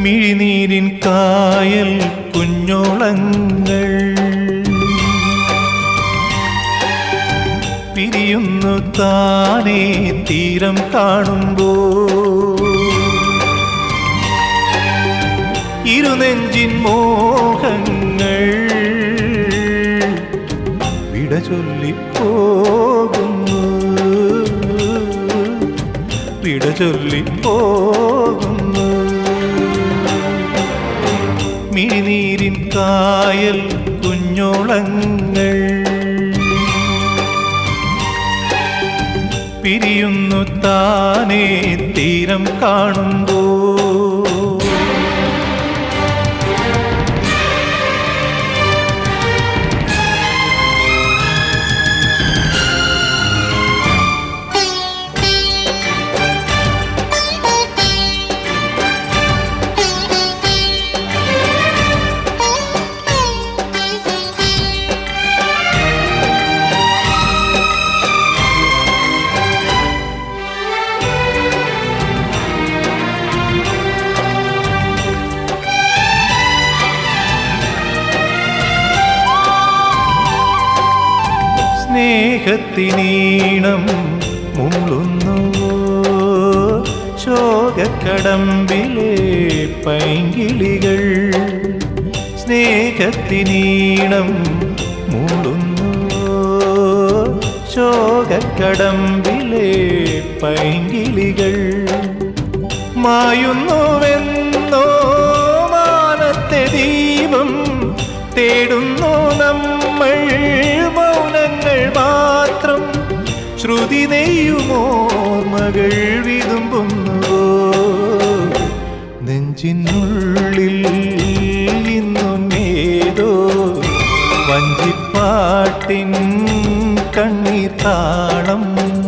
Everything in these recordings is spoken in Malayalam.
മിഴിനീരിൻ കായൽ കുഞ്ഞോളങ്ങൾ പിരിയുന്നു താനേ തീരം കാണുമ്പോ ഇരുനെഞ്ചിൻ മോഹങ്ങൾ വിട ചൊല്ലിപ്പോകുന്നു വിട ചൊല്ലിപ്പോകുന്നു മിഴിനീരിൻ കായൽ കുഞ്ഞോളങ്ങൾ പിരിയുന്നു താനേ തീരം കാണുമ്പോ സ്നേഹത്തിനീണം മുള്ളുന്നുവോ ശോകക്കടമ്പിലെ പൈങ്കിളികൾ സ്നേഹത്തിനീണം മൂളുന്നുവോ ശോകക്കടമ്പിലെ പൈങ്കിളികൾ മായുന്നുവെന്നോ മാനത്തെ ദീപം തേടുന്നു നമ്മൾ മൗനങ്ങൾ മാത്രം ശ്രുതി നെയ്യുമോർമകൾ വിതുമ്പുന്നുവോ നെഞ്ചിനുള്ളിൽ ഇന്നും ഏതോ വഞ്ചിപ്പാട്ടിൻ കണ്ണീർ താളം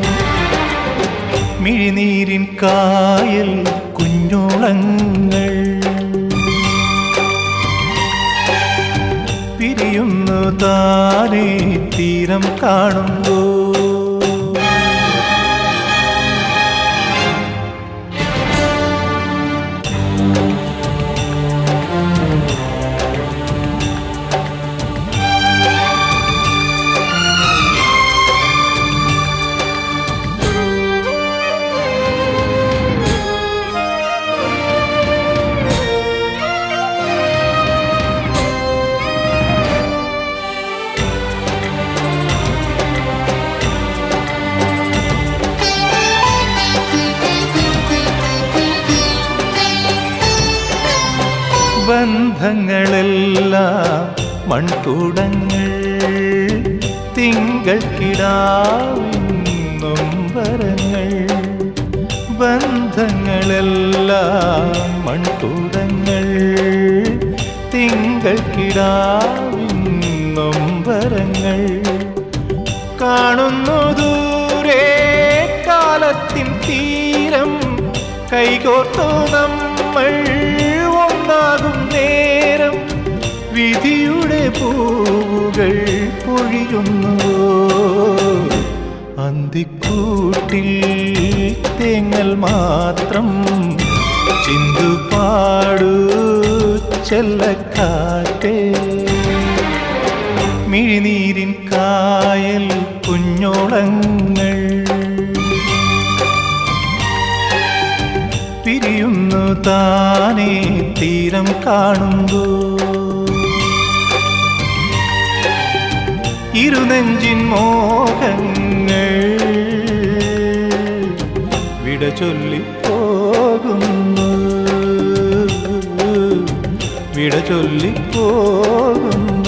മിഴിനീരിൻ കായൽ കുഞ്ഞോളങ്ങൾ പിരിയുന്നു താനേ തീരം കാണുമ്പോ ബന്ധങ്ങളെല്ലാം മൺകൂടങ്ങൾ തിങ്കൾക്കിടാവിന്നൊമ്പരങ്ങൾ ബന്ധങ്ങളെല്ലാം മൺകൂടങ്ങൾ തിങ്കൾക്കിടാവിന്നൊമ്പരങ്ങൾ കാണുന്നു ദൂരെ കാലത്തിൻ തീരം കൈകോർത്തു നമ്മൾ ഒന്നാകും നേരം വിധിയുടെ പൂവുകൾ പൊഴിയുന്നു അന്തിക്കൂട്ടിൽ തേങ്ങൽ മാത്രം ചിന്തുപാടു ചെല്ലക്കാറ്റേ മിഴിനീരിൻ കായൽ കുഞ്ഞോളങ്ങൾ പിരിയുന്നു താനേ തീരം കാണുമ്പോ ഇരുനെഞ്ചിൻ മോഹങ്ങൾ വിട ചൊല്ലിപ്പോകുന്നു വിട ചൊല്ലിപ്പോകുന്നു